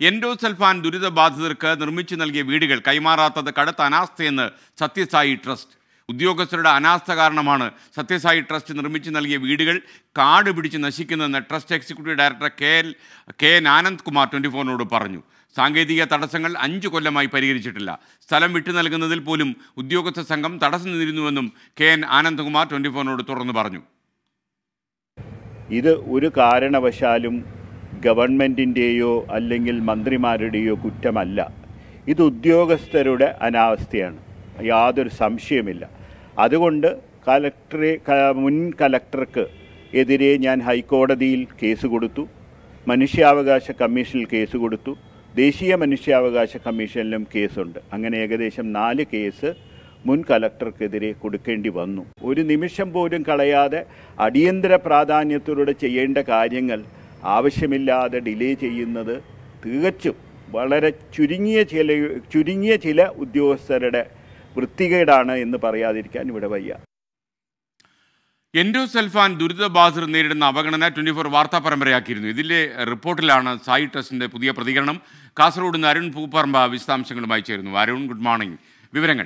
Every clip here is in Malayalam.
എൻഡോസൽഫാൻ ദുരിതബാധിതർക്ക് നിർമ്മിച്ചു നൽകിയ വീടുകൾ കൈമാറാത്തത് കടുത്ത അനാസ്ഥയെന്ന് സത്യസായി ട്രസ്റ്റ് ഉദ്യോഗസ്ഥരുടെ അനാസ്ഥ കാരണമാണ് സത്യസായി ട്രസ്റ്റ് നിർമ്മിച്ചു നൽകിയ വീടുകൾ കാട് പിടിച്ച് നശിക്കുന്നതെന്ന് trust executive director K L K N Anand Kumar twenty ഫോറിനോട് പറഞ്ഞു സാങ്കേതിക തടസ്സങ്ങൾ അഞ്ച് കൊല്ലമായി പരിഹരിച്ചിട്ടില്ല സ്ഥലം വിട്ടു നൽകുന്നതിൽ പോലും ഉദ്യോഗസ്ഥ സംഘം തടസ്സം നിന്നിരുന്നുവെന്നും കെ എൻ ആനന്ദ്കുമാർ ട്വൻറ്റി ഫോറിനോട് തുറന്നു പറഞ്ഞു ഇത് ഒരു കാരണവശാലും ഗവൺമെൻറ്റിൻ്റെയോ അല്ലെങ്കിൽ മന്ത്രിമാരുടെയോ കുറ്റമല്ല ഇത് ഉദ്യോഗസ്ഥരുടെ അനാവസ്ഥയാണ് യാതൊരു സംശയമില്ല അതുകൊണ്ട് കലക്ടറെ ക- മുൻ കലക്ടർക്ക് എതിരെ ഞാൻ ഹൈക്കോടതിയിൽ കേസ് കൊടുത്തു മനുഷ്യാവകാശ കമ്മീഷനിൽ കേസ് കൊടുത്തു ദേശീയ മനുഷ്യാവകാശ കമ്മീഷനിലും കേസുണ്ട് അങ്ങനെ ഏകദേശം നാല് കേസ് മുൻ കലക്ടർക്കെതിരെ കൊടുക്കേണ്ടി വന്നു ഒരു നിമിഷം പോലും കളയാതെ അടിയന്തര പ്രാധാന്യത്തോടെ ചെയ്യേണ്ട കാര്യങ്ങൾ ആവശ്യമില്ലാതെ ഡിലേ ചെയ്യുന്നത് തികച്ചും വളരെ ചുരുങ്ങിയ ചില ചുരുങ്ങിയ ചില ഉദ്യോഗസ്ഥരുടെ വൃത്തികേടാണ് എന്ന് പറയാതിരിക്കാൻ ഇവിടെ വയ്യ എൻഡോസൽഫാൻ ദുരിതബാധിതർ നേരിടുന്ന അവഗണന ട്വൻറ്റി ഫോർ വാർത്താ പരമ്പരയാക്കിയിരുന്നു ഇതിലെ റിപ്പോർട്ടിലാണ് സായി ട്രസ്റ്റിൻ്റെ പുതിയ പ്രതികരണം കാസർഗോഡ് നിന്ന് അരുൺ പൂപ്പറമ്പ വിശദാംശങ്ങളുമായി ചേരുന്നു അരുൺ ഗുഡ് മോർണിംഗ് വിവരങ്ങൾ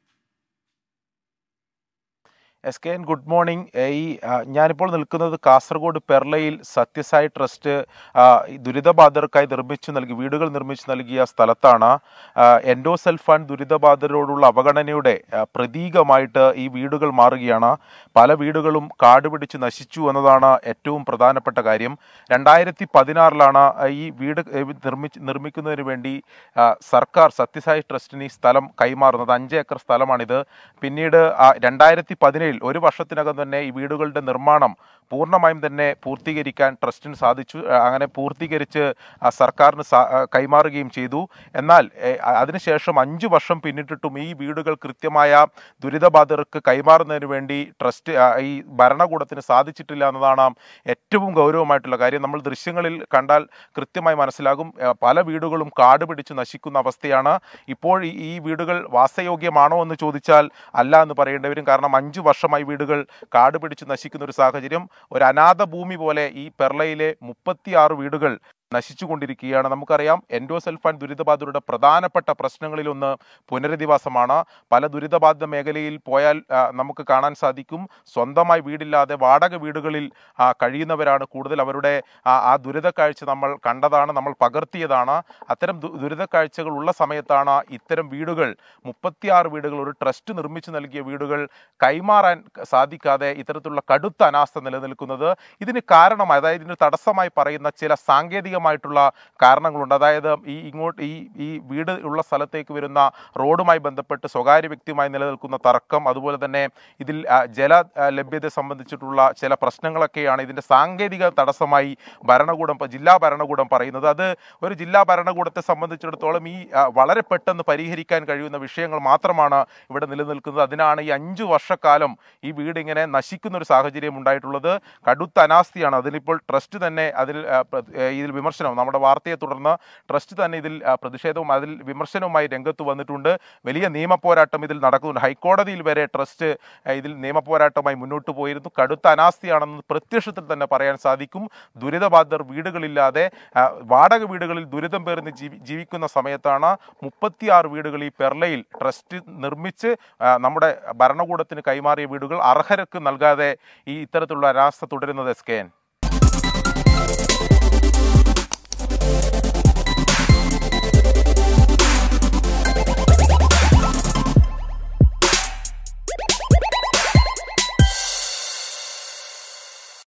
S K N good morning ഏ, ഈ ആ, ഞാനിപ്പോൾ നിൽക്കുന്നത് കാസർഗോഡ് പെർളയിൽ സത്യസായി ട്രസ്റ്റ് ആ, ഈ ദുരിതബാധിതർക്കായി നിർമ്മിച്ചു നൽകി വീടുകൾ നിർമ്മിച്ചു നൽകിയ സ്ഥലത്താണ് ആ, എൻഡോസൽഫാൻ ദുരിതബാധിതരോടുള്ള അവഗണനയുടെ ആ, പ്രതീകമായിട്ട് ഈ വീടുകൾ മാറുകയാണ് പല വീടുകളും കാട് പിടിച്ച് നശിച്ചു എന്നതാണ് ഏറ്റവും പ്രധാനപ്പെട്ട കാര്യം രണ്ടായിരത്തി പതിനാറിലാണ് ഈ വീട് ഏ, നിർമ്മിച്ച് നിർമ്മിക്കുന്നതിന് വേണ്ടി ആ, സർക്കാർ സത്യസായി ട്രസ്റ്റിന് ഈ സ്ഥലം കൈമാറുന്നത് അഞ്ച് ഏക്കർ സ്ഥലമാണിത് പിന്നീട് രണ്ടായിരത്തി പതിനേഴിൽ ഒരു വർഷത്തിനകം തന്നെ ഈ വീടുകളുടെ നിർമ്മാണം പൂർണ്ണമായും തന്നെ പൂർത്തീകരിക്കാൻ ട്രസ്റ്റിന് സാധിച്ചു ആ, അങ്ങനെ പൂർത്തീകരിച്ച് ആ, സർക്കാരിന് സാ- ആ, കൈമാറുകയും ചെയ്തു എന്നാൽ ഏ, അ- അതിനുശേഷം അഞ്ചു വർഷം പിന്നിട്ടിട്ടും ഈ വീടുകൾ കൃത്യമായ ദുരിതബാധിതർക്ക് കൈമാറുന്നതിന് വേണ്ടി ട്രസ്റ്റ് ആ, ഈ ഭരണകൂടത്തിന് സാധിച്ചിട്ടില്ല എന്നതാണ് ഏറ്റവും ഗൗരവമായിട്ടുള്ള കാര്യം നമ്മൾ ദൃശ്യങ്ങളിൽ കണ്ടാൽ കൃത്യമായി മനസ്സിലാകും ആ, പല വീടുകളും കാട് പിടിച്ച് നശിക്കുന്ന അവസ്ഥയാണ് ഇപ്പോൾ ഈ- ഈ വീടുകൾ വാസയോഗ്യമാണോ എന്ന് ചോദിച്ചാൽ അല്ല എന്ന് പറയേണ്ടി വരും കാരണം അഞ്ചു വർഷമായി വീടുകൾ കാട് പിടിച്ച് നശിക്കുന്ന ഒരു സാഹചര്യം ഒരു അനാഥ ഭൂമി പോലെ ഈ പെർളയിലെ മുപ്പത്തിയാറ് വീടുകൾ നശിച്ചുകൊണ്ടിരിക്കുകയാണ് നമുക്കറിയാം എൻഡോസൽഫാൻ ദുരിതബാധിതരുടെ പ്രധാനപ്പെട്ട പ്രശ്നങ്ങളിലൊന്ന് പുനരധിവാസമാണ് പല ദുരിതബാധിത മേഖലയിൽ പോയാൽ ആ, നമുക്ക് കാണാൻ സാധിക്കും സ്വന്തമായി വീടില്ലാതെ വാടക വീടുകളിൽ ആ, കഴിയുന്നവരാണ് കൂടുതൽ അവരുടെ ആ ആ ദുരിത കാഴ്ച നമ്മൾ കണ്ടതാണ് നമ്മൾ പകർത്തിയതാണ് അത്തരം ദു- ദുരിത കാഴ്ചകൾ ഉള്ള സമയത്താണ് ഇത്തരം വീടുകൾ മുപ്പത്തിയാറ് വീടുകൾ ഒരു ട്രസ്റ്റ് നിർമ്മിച്ചു നൽകിയ വീടുകൾ കൈമാറാൻ സാധിക്കാതെ ഇത്തരത്തിലുള്ള കടുത്ത അനാസ്ഥ നിലനിൽക്കുന്നത് ഇതിന് കാരണമായി അതായത് ഇതിന് തടസ്സമായി പറയുന്ന ചില സാങ്കേതികമായിട്ടുള്ള കാരണങ്ങളുണ്ട് അതായത് ഈ ഇങ്ങോട്ട് ഈ ഈ വീട് ഉള്ള സ്ഥലത്തേക്ക് വരുന്ന റോഡുമായി ബന്ധപ്പെട്ട് സ്വകാര്യ വ്യക്തിയുമായി നിലനിൽക്കുന്ന തർക്കം അതുപോലെ തന്നെ ഇതിൽ ആ, ജല ആ, ലഭ്യത സംബന്ധിച്ചിട്ടുള്ള ചില പ്രശ്നങ്ങളൊക്കെയാണ് ഇതിൻ്റെ സാങ്കേതിക തടസ്സമായി ഭരണകൂടം ജില്ലാ ഭരണകൂടം പറയുന്നത് അത് ഒരു ജില്ലാ ഭരണകൂടത്തെ സംബന്ധിച്ചിടത്തോളം ഈ ആ, വളരെ പെട്ടെന്ന് പരിഹരിക്കാൻ കഴിയുന്ന വിഷയങ്ങൾ മാത്രമാണ് ഇവിടെ നിലനിൽക്കുന്നത് അതിനാണ് ഈ അഞ്ചു വർഷക്കാലം ഈ വീട് ഇങ്ങനെ നശിക്കുന്ന ഒരു സാഹചര്യം ഉണ്ടായിട്ടുള്ളത് കടുത്ത അനാസ്ഥയാണ് അതിലിപ്പോൾ ട്രസ്റ്റ് തന്നെ അതിൽ ആ, പ്ര- ഏ, ഇതിൽ വിമർശനം നമ്മുടെ വാർത്തയെ തുടർന്ന് ട്രസ്റ്റ് തന്നെ ഇതിൽ ആ, പ്രതിഷേധവും അതിൽ വിമർശനവുമായി രംഗത്ത് വന്നിട്ടുണ്ട് വലിയ നിയമ പോരാട്ടം ഇതിൽ നടക്കുന്നുണ്ട് ഹൈക്കോടതിയിൽ വരെ ട്രസ്റ്റ് ആ, ഇതിൽ നിയമ പോരാട്ടവുമായി മുന്നോട്ട് പോയിരുന്നു കടുത്ത അനാസ്ഥയാണെന്ന് പ്രത്യക്ഷത്തിൽ തന്നെ പറയാൻ സാധിക്കും ദുരിതബാധിതർ വീടുകളില്ലാതെ ആ, വാടക വീടുകളിൽ ദുരിതം പേർന്ന് ജീവി ജീവിക്കുന്ന സമയത്താണ് മുപ്പത്തിയാറ് വീടുകൾ ഈ പെർളയിൽ ട്രസ്റ്റ് നിർമ്മിച്ച് ആ, നമ്മുടെ ഭരണകൂടത്തിന് കൈമാറിയ വീടുകൾ അർഹർക്ക് നൽകാതെ ഈ ഇത്തരത്തിലുള്ള അനാസ്ഥ തുടരുന്നത് എസ് കെ എൻ